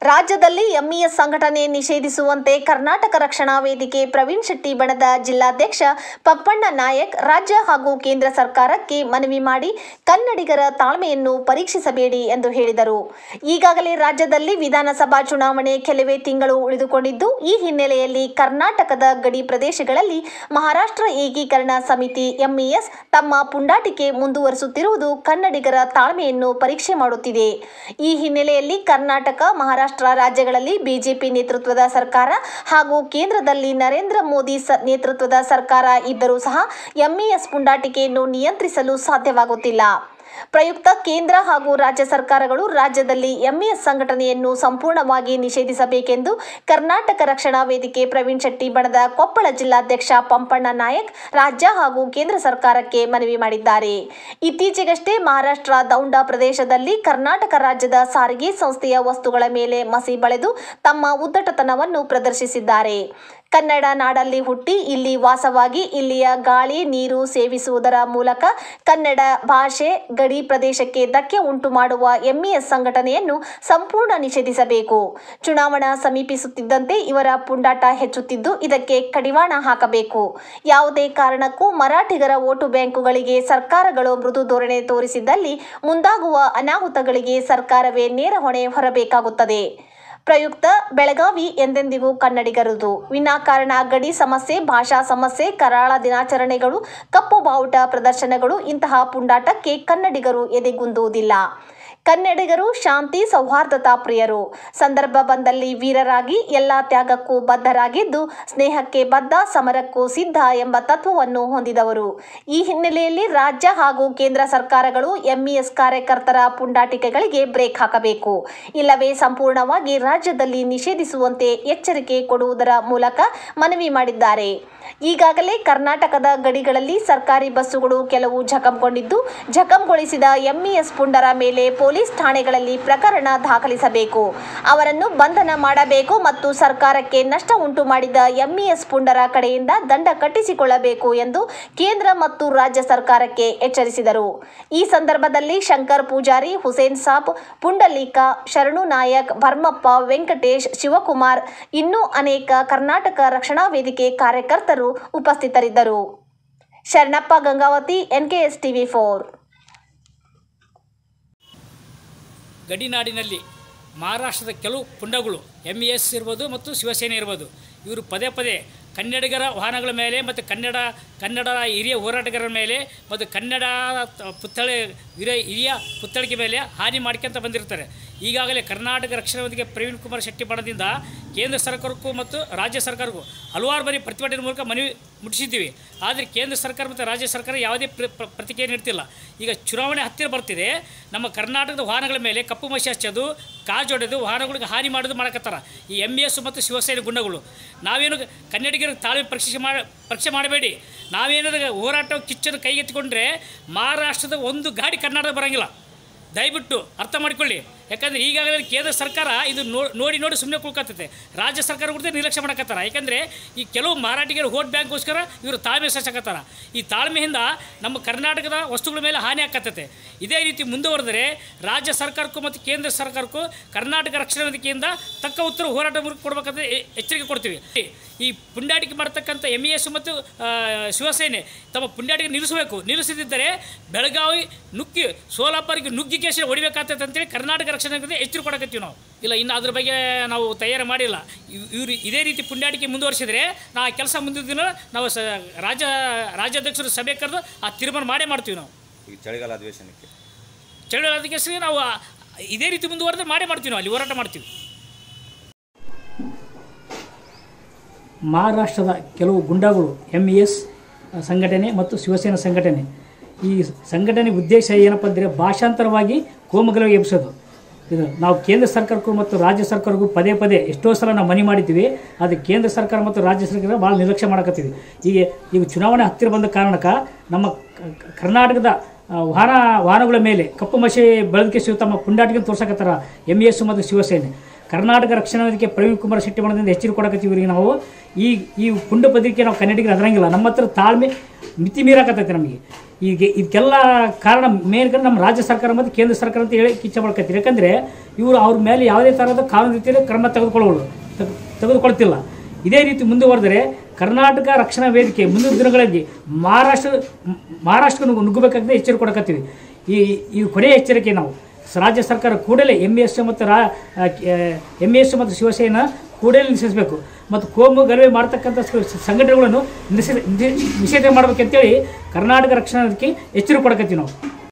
ರಾಜ್ಯದಲ್ಲಿ ಎಂಇಎಸ್ ಸಂಘಟನೆ ನಿಷೇಧಿಸುವಂತೆ ಕರ್ನಾಟಕ ರಕ್ಷಣಾ ವೇದಿಕೆ ಪ್ರವೀಣ್ ಶೆಟ್ಟಿ ಬಣದ ಜಿಲ್ಲಾಧ್ಯಕ್ಷ ಪಪ್ಪಣ್ಣ ನಾಯಕ್ ರಾಜ್ಯ ಹಾಗೂ ಕೇಂದ್ರ ಸರ್ಕಾರಕ್ಕೆ ಮನವಿ ಮಾಡಿ ಕನ್ನಡಿಗರ ತಾಳ್ಮೆಯನ್ನು ಪರೀಕ್ಷಿಸಬೇಡಿ ಎಂದು ಹೇಳಿದರು ಈಗಾಗಲೇ ರಾಜ್ಯದಲ್ಲಿ ವಿಧಾನಸಭಾ ಚುನಾವಣೆ ಕೆಲವೇ ತಿಂಗಳು ಉಳಿದುಕೊಂಡಿದ್ದು ಈ ಹಿನ್ನೆಲೆಯಲ್ಲಿ ಕರ್ನಾಟಕದ ಗಡಿ ಪ್ರದೇಶಗಳಲ್ಲಿ ಮಹಾರಾಷ್ಟ್ರ ಏಕೀಕರಣ ಸಮಿತಿ ಎಂಇಎಸ್ ತಮ್ಮ ಪುಂಡಾಟಿಕೆ ಮುಂದುವರಿಸುತ್ತಿರುವುದು ಕನ್ನಡಿಗರ ತಾಳ್ಮೆಯನ್ನು ಪರೀಕ್ಷೆ ಮಾಡುತ್ತಿದೆ ಈ ಹಿನ್ನೆಲೆಯಲ್ಲಿ ಕರ್ನಾಟಕ ಮಹಾರಾಷ್ಟ್ರ ರಾಜ್ಯಗಳಲ್ಲಿ ಬಿಜೆಪಿ ನೇತೃತ್ವದ ಸರ್ಕಾರ ಹಾಗೂ ಕೇಂದ್ರದಲ್ಲಿ ನರೇಂದ್ರ ಮೋದಿ ಸ ನೇತೃತ್ವದ ಸರ್ಕಾರ ಇದ್ದರೂ ಸಹ ಎಂಇಎಸ್ ಪುಂಡಾಟಿಕೆಯನ್ನು ನಿಯಂತ್ರಿಸಲು ಸಾಧ್ಯವಾಗುತ್ತಿಲ್ಲ ಪ್ರಯುಕ್ತ ಕೇಂದ್ರ ಹಾಗೂ ರಾಜ್ಯ ಸರ್ಕಾರಗಳು ರಾಜ್ಯದಲ್ಲಿ ಎಂಇಎಸ್ ಸಂಘಟನೆಯನ್ನು ಸಂಪೂರ್ಣವಾಗಿ ನಿಷೇಧಿಸಬೇಕೆಂದು ಕರ್ನಾಟಕ ರಕ್ಷಣಾ ವೇದಿಕೆ ಪ್ರವೀಣ್ ಶೆಟ್ಟಿ ಬಣದ ಕೊಪ್ಪಳ ಜಿಲ್ಲಾಧ್ಯಕ್ಷ ಪಂಪಣ್ಣ ನಾಯಕ್ ರಾಜ್ಯ ಹಾಗೂ ಕೇಂದ್ರ ಸರ್ಕಾರಕ್ಕೆ ಮನವಿ ಮಾಡಿದ್ದಾರೆ ಇತ್ತೀಚೆಗಷ್ಟೇ ಮಹಾರಾಷ್ಟ್ರ ದೌಂಡ ಪ್ರದೇಶದಲ್ಲಿ ಕರ್ನಾಟಕ ರಾಜ್ಯದ ಸಾರಿಗೆ ಸಂಸ್ಥೆಯ ವಸ್ತುಗಳ ಮೇಲೆ ಮಸಿ ಬಳೆದು ತಮ್ಮ ಉದ್ದಟತನವನ್ನು ಪ್ರದರ್ಶಿಸಿದ್ದಾರೆ ಕನ್ನಡ ನಾಡಲ್ಲಿ ಹುಟ್ಟಿ ಇಲ್ಲಿ ವಾಸವಾಗಿ ಇಲ್ಲಿಯ ಗಾಳಿ ನೀರು ಸೇವಿಸುವುದರ ಮೂಲಕ ಕನ್ನಡ ಭಾಷೆ ಗಡಿ ಪ್ರದೇಶಕ್ಕೆ ಧಕ್ಕೆ ಉಂಟು ಮಾಡುವ ಎಂಇಎಸ್ ಸಂಘಟನೆಯನ್ನು ಸಂಪೂರ್ಣ ನಿಷೇಧಿಸಬೇಕು ಚುನಾವಣಾ ಸಮೀಪಿಸುತ್ತಿದ್ದಂತೆ ಇವರ ಪುಂಡಾಟ ಹೆಚ್ಚುತ್ತಿದ್ದು ಇದಕ್ಕೆ ಕಡಿವಾಣ ಹಾಕಬೇಕು ಯಾವುದೇ ಕಾರಣಕ್ಕೂ ಮರಾಠಿಗರ ವೋಟು ಬ್ಯಾಂಕುಗಳಿಗೆ ಸರ್ಕಾರಗಳು ಮೃದು ಧೋರಣೆ ತೋರಿಸಿದ್ದಲ್ಲಿ ಮುಂದಾಗುವ ಅನಾಹುತಗಳಿಗೆ ಸರ್ಕಾರವೇ ನೇರ ಹೊಣೆ ಹೊರಬೇಕಾಗುತ್ತದೆ ಪ್ರಯುಕ್ತ ಬೆಳಗಾವಿ ಎಂದೆಂದಿಗೂ ಕನ್ನಡಿಗರದು ವಿನಾಕಾರಣ ಗಡಿ ಸಮಸ್ಯೆ ಭಾಷಾ ಸಮಸ್ಯೆ ಕರಾಳ ದಿನಾಚರಣೆಗಳು ಕಪ್ಪು ಬಾವುಟ ಪ್ರದರ್ಶನಗಳು ಇಂತಹ ಪುಂಡಾಟಕ್ಕೆ ಕನ್ನಡಿಗರು ಎದೆಗುಂದುವುದಿಲ್ಲ ಕನ್ನಡಿಗರು ಶಾಂತಿ ಸೌಹಾರ್ದತಾ ಪ್ರಿಯರು ಸಂದರ್ಭ ಬಂದಲ್ಲಿ ವೀರರಾಗಿ ಎಲ್ಲ ತ್ಯಾಗಕ್ಕೂ ಬದ್ಧರಾಗಿದ್ದು ಸ್ನೇಹಕ್ಕೆ ಬದ್ಧ ಸಮರಕ್ಕೂ ಸಿದ್ಧ ಎಂಬ ತತ್ವವನ್ನು ಹೊಂದಿದವರು ಈ ಹಿನ್ನೆಲೆಯಲ್ಲಿ ರಾಜ್ಯ ಹಾಗೂ ಕೇಂದ್ರ ಸರ್ಕಾರಗಳು ಎಂಇಎಸ್ ಕಾರ್ಯಕರ್ತರ ಪುಂಡಾಟಿಕೆಗಳಿಗೆ ಬ್ರೇಕ್ ಹಾಕಬೇಕು ಇಲ್ಲವೇ ಸಂಪೂರ್ಣವಾಗಿ ರಾಜ್ಯದಲ್ಲಿ ನಿಷೇಧಿಸುವಂತೆ ಎಚ್ಚರಿಕೆ ಕೊಡುವುದರ ಮೂಲಕ ಮನವಿ ಮಾಡಿದ್ದಾರೆ ಈಗಾಗಲೇ ಕರ್ನಾಟಕದ ಗಡಿಗಳಲ್ಲಿ ಸರ್ಕಾರಿ ಬಸ್ಸುಗಳು ಕೆಲವು ಜಖಂಗೊಂಡಿದ್ದು ಜಖಂಗೊಳಿಸಿದ ಎಂಇಎಸ್ ಪುಂಡರ ಮೇಲೆ ಪೊಲೀಸ್ ಠಾಣೆಗಳಲ್ಲಿ ಪ್ರಕರಣ ದಾಖಲಿಸಬೇಕು ಅವರನ್ನು ಬಂಧನ ಮಾಡಬೇಕು ಮತ್ತು ಸರ್ಕಾರಕ್ಕೆ ನಷ್ಟ ಉಂಟು ಮಾಡಿದ ಎಂಇಎಸ್ ಪುಂಡರ ಕಡೆಯಿಂದ ದಂಡ ಕಟ್ಟಿಸಿಕೊಳ್ಳಬೇಕು ಎಂದು ಕೇಂದ್ರ ಮತ್ತು ರಾಜ್ಯ ಸರ್ಕಾರಕ್ಕೆ ಎಚ್ಚರಿಸಿದರು ಈ ಸಂದರ್ಭದಲ್ಲಿ ಶಂಕರ್ ಪೂಜಾರಿ ಹುಸೇನ್ ಸಾಬ್ ಪುಂಡಲೀಕ ಶರಣು ನಾಯಕ್ ಭರ್ಮಪ್ಪ ವೆಂಕಟೇಶ್ ಶಿವಕುಮಾರ್ ಇನ್ನೂ ಅನೇಕ ಕರ್ನಾಟಕ ರಕ್ಷಣಾ ವೇದಿಕೆ ಕಾರ್ಯಕರ್ತರು ಉಪಸ್ಥಿತರಿದ್ದರು Sharanappa Gangavathi NKS TV four ಗಡಿನಾಡಿನಲ್ಲಿ ಮಹಾರಾಷ್ಟ್ರದ ಕೆಲವು ಪುಂಡಗಳು ಎಮ್ ಇ ಎಸ್ ಇರ್ಬೋದು ಮತ್ತು ಶಿವಸೇನೆ ಇರ್ಬೋದು ಇವರು ಪದೇ ಪದೇ ಕನ್ನಡಿಗರ ವಾಹನಗಳ ಮೇಲೆ ಮತ್ತು ಕನ್ನಡ ಕನ್ನಡ ಹಿರಿಯ ಹೋರಾಟಗಾರರ ಮೇಲೆ ಮತ್ತು ಕನ್ನಡ ತ- ಪುತ್ಥಳಿ ಹಿರಿಯ ಹಿರಿಯ ಪುತ್ಥಳಿಕೆ ಮೇಲೆ ಹಾನಿ ಮಾಡ್ಕೊಂತ ಬಂದಿರ್ತಾರೆ ಈಗಾಗಲೇ ಕರ್ನಾಟಕ ರಕ್ಷಣಾ ವೇದಿಕೆ ಪ್ರವೀಣ್ ಕುಮಾರ್ ಶೆಟ್ಟಿ ಬಣದಿಂದ ಕೇಂದ್ರ ಸರ್ಕಾರಕ್ಕೂ ಮತ್ತು ರಾಜ್ಯ ಸರ್ಕಾರಕ್ಕೂ ಹಲವಾರು ಬಾರಿ ಪ್ರತಿಭಟನೆ ಮೂಲಕ ಮನವಿ ಮುಟ್ಟಿಸಿದ್ದೀವಿ ಆದರೆ ಕೇಂದ್ರ ಸರ್ಕಾರ ಮತ್ತು ರಾಜ್ಯ ಸರ್ಕಾರ ಯಾವುದೇ ಪ್ರ ಪ್ರ- ಪ್ರತಿಕ್ರಿಯೆ ನೀಡ್ತಿಲ್ಲ ಈಗ ಚುನಾವಣೆ ಹತ್ತಿರ ಬರ್ತಿದೆ ನಮ್ಮ ಕರ್ನಾಟಕದ ವಾಹನಗಳ ಮೇಲೆ ಕಪ್ಪು ಮಸಿ ಹಚ್ಚೋದು ಕಾಜೊಡೆದು ವಾಹನಗಳಿಗೆ ಹಾನಿ ಮಾಡೋದು ಮಾಡಕತ್ತಾರ ಈ ಎಮ್ ಎಸ್ ಮತ್ತು ಶಿವಸೇನೆ ಗುಂಡಗಳು ನಾವೇನು ಕನ್ನಡಿಗರ ತಾಳ್ಮೆ ಪರೀಕ್ಷೆ ಮಾಡಿ ಪರೀಕ್ಷೆ ಮಾಡಬೇಡಿ ನಾವೇನಾದ್ರು ಹೋರಾಟ ಕಿಚ್ಚನ್ನು ಕೈಗೆತ್ತಿಕೊಂಡ್ರೆ ಮಹಾರಾಷ್ಟ್ರದ ಒಂದು ಗಾಡಿ ಕರ್ನಾಟಕ ಬರೋಂಗಿಲ್ಲ ದಯವಿಟ್ಟು ಅರ್ಥ ಮಾಡಿಕೊಳ್ಳಿ ಯಾಕಂದರೆ ಈಗಾಗಲೇ ಕೇಂದ್ರ ಸರ್ಕಾರ ಇದು ನೋ- ನೋಡಿ ನೋಡಿ ಸುಮ್ಮನೆ ಕುಳ್ಕತ್ತೈತೆ ರಾಜ್ಯ ಸರ್ಕಾರ ಕೂಡ ನಿರ್ಲಕ್ಷ್ಯ ಮಾಡಕತ್ತಾರ ಯಾಕಂದರೆ ಈ ಕೆಲವು ಮಾರಾಟಿಗರು ವೋಟ್ ಬ್ಯಾಂಕ್ಗೋಸ್ಕರ ಇವರು ತಾಳ್ಮೆ ಸಚ್ಚಕತ್ತಾರ ಈ ತಾಳ್ಮೆಯಿಂದ ನಮ್ಮ ಕರ್ನಾಟಕದ ವಸ್ತುಗಳ ಮೇಲೆ ಹಾನಿ ಆಕತ್ತೈತೆ ಇದೇ ರೀತಿ ಮುಂದುವರೆದರೆ ರಾಜ್ಯ ಸರ್ಕಾರಕ್ಕೂ ಮತ್ತು ಕೇಂದ್ರ ಸರ್ಕಾರಕ್ಕೂ ಕರ್ನಾಟಕ ರಕ್ಷಣಾ ವೇದಿಕೆಯಿಂದ ತಕ್ಕ ಉತ್ತರ ಹೋರಾಟ ಮೂಲಕ ಕೊಡಬೇಕಂತ ಎ- ಎಚ್ಚರಿಕೆ ಕೊಡ್ತೀವಿ ಈ ಪುಂಡಾಟಿಕೆ ಮಾಡ್ತಕ್ಕಂಥ ಎಮ್ ಎಸ್ ಮತ್ತು ಆ, ಶಿವಸೇನೆ ತಮ್ಮ ಪುಂಡಾಟಿಕೆ ನಿಲ್ಲಿಸಬೇಕು ನಿಲ್ಲಿಸದಿದ್ದರೆ ಬೆಳಗಾವಿ ನುಗ್ಗಿ ಸೋಲಾಪುರಿಗೆ ನುಗ್ಗಿ ಕೇಸಿ ಹೊಡಿಬೇಕಾಗ್ತೈತೆ ಅಂತೇಳಿ ಕರ್ನಾಟಕ ರಕ್ಷಣಾ ವೇದಿಕೆ ಎಚ್ಚರಿಕೆ ಕೊಡಕತ್ತೀವಿ ನಾವು ಇಲ್ಲ ಇನ್ನು ಅದ್ರ ಬಗ್ಗೆ ನಾವು ತಯಾರಿ ಮಾಡಿಲ್ಲ ಇವ್- ಇವರು ಇದೇ ರೀತಿ ಪುಂಡಾಟಿಕೆ ಮುಂದುವರಿಸಿದರೆ ನಾ ಕೆಲಸ ಮುಂದಿನ ದಿನ ನಾವು ಸ ರಾಜ್ಯ ರಾಜ್ಯಾಧ್ಯಕ್ಷರು ಸಭೆ ಕರೆದು ಆ ತೀರ್ಮಾನ ಮಾಡೇ ಮಾಡ್ತೀವಿ ನಾವು ಈಗ ಚಳಿಗಾಲ ಅಧಿವೇಶನಕ್ಕೆ ಚಳುವಳಿ ಅದಕ್ಕೆ ನಾವು ಆ- ಇದೇ ರೀತಿ ಮುಂದುವರೆದ್ರೆ ಮಾಡೇ ಮಾಡ್ತೀವಿ ನಾವು ಅಲ್ಲಿ ಹೋರಾಟ ಮಾಡ್ತೀವಿ ಮಹಾರಾಷ್ಟ್ರದ ಕೆಲವು ಗುಂಡಾಗಳು ಎಮ್ ಇ ಎಸ್ ಸಂಘಟನೆ ಮತ್ತು ಶಿವಸೇನಾ ಸಂಘಟನೆ ಈ ಸಂಘಟನೆ ಉದ್ದೇಶ ಏನಪ್ಪ ಅಂದರೆ ಭಾಷಾಂತರವಾಗಿ ಕೋಮುಗಲಭೆ ಎಬ್ಸೋದು ಇದು ನಾವು ಕೇಂದ್ರ ಸರ್ಕಾರಕ್ಕೂ ಮತ್ತು ರಾಜ್ಯ ಸರ್ಕಾರಕ್ಕೂ ಪದೇ ಪದೇ ಎಷ್ಟೋ ಸಲ ನಾವು ಮನೆ ಮಾಡಿದ್ದೀವಿ ಆದರೆ ಕೇಂದ್ರ ಸರ್ಕಾರ ಮತ್ತು ರಾಜ್ಯ ಸರ್ಕಾರ ಭಾಳ ನಿರ್ಲಕ್ಷ್ಯ ಮಾಡಕತ್ತೀವಿ ಈಗ ಈಗ ಚುನಾವಣೆ ಹತ್ತಿರ ಬಂದ ಕಾರಣಕ್ಕೆ ನಮ್ಮ ಕ- ಕ- ಕರ್ನಾಟಕದ ಆ, ವಾಹನ ವಾಹನಗಳ ಮೇಲೆ ಕಪ್ಪು ಮಸಿ ಬೆಳೆದಕ್ಕೆ ಶಿವ ತಮ್ಮ ಪುಂಡಾಟಿಕೆ ತೋರ್ಸಕತ್ತಾರ ಎಮ್ ಎಸ್ ಮತ್ತು ಶಿವಸೇನೆ ಕರ್ನಾಟಕ ರಕ್ಷಣಾ ವೇದಿಕೆ ಪ್ರವೀಣ್ ಕುಮಾರ್ ಶೆಟ್ಟಿ ಬಣದಿಂದ ಎಚ್ಚರಿಕೆ ಕೊಡಕತ್ತೀವಿ ಇವ್ರಿಗೆ ನಾವು ಈ ಈ ಪುಂಡ ಪತ್ರಿಕೆ ನಾವು ಕನ್ನಡಿಗರು ಅದರಂಗಿಲ್ಲ ನಮ್ಮ ಹತ್ರ ತಾಳ್ಮೆ ಮಿತಿ ಮೀರಾಕತ್ತೈತೆ ನಮಗೆ ಈಗ ಇದಕ್ಕೆಲ್ಲ ಕಾರಣ ಮೇನ್ ಕಾರಣ ನಮ್ಮ ರಾಜ್ಯ ಸರ್ಕಾರ ಮತ್ತು ಕೇಂದ್ರ ಸರ್ಕಾರ ಅಂತ ಹೇಳಿ ಕಿಚ್ಚ ಮಾಡ್ಕತ್ತೀರಿ ಯಾಕಂದರೆ ಇವರು ಅವ್ರ ಮೇಲೆ ಯಾವುದೇ ಥರದ ಕಾನೂನು ರೀತಿಯಲ್ಲಿ ಕ್ರಮ ತೆಗೆದುಕೊಳ್ಳುವುದು ತೆಗೆ- ತೆಗೆದುಕೊಳ್ತಿಲ್ಲ ಇದೇ ರೀತಿ ಮುಂದುವರೆದರೆ ಕರ್ನಾಟಕ ರಕ್ಷಣಾ ವೇದಿಕೆ ಮುಂದಿನ ದಿನಗಳಲ್ಲಿ ಮಹಾರಾಷ್ಟ್ರ ಮಹಾರಾಷ್ಟ್ರ ನುಗ್ಗಬೇಕಾಗದೆ ಎಚ್ಚರಿಕೆ ಕೊಡಕತ್ತೀವಿ ಈ ಈ ಕೊನೆಯ ಎಚ್ಚರಿಕೆ ನಾವು ಸ- ರಾಜ್ಯ ಸರ್ಕಾರ ಕೂಡಲೇ ಎಮ್ ಎಸ್ ಮತ್ತು ರಾ ಎಮ್ ಎಸ್ ಮತ್ತು ಶಿವಸೇನಾ ಕೂಡಲೇ ನಿಷೇಧಿಸಬೇಕು ಮತ್ತು ಕೋಮು ಗಲಭೆ ಮಾಡ್ತಕ್ಕಂಥ ಸ- ಸಂಘಟನೆಗಳನ್ನು ನಿಷೇಧ ನಿಷೇಧ ಮಾಡಬೇಕಂತೇಳಿ ಕರ್ನಾಟಕ ರಕ್ಷಣಾ ವೇದಿಕೆ ಎಚ್ಚರಿಕೆ ಕೊಡಕತ್ತೀವಿ ನಾವು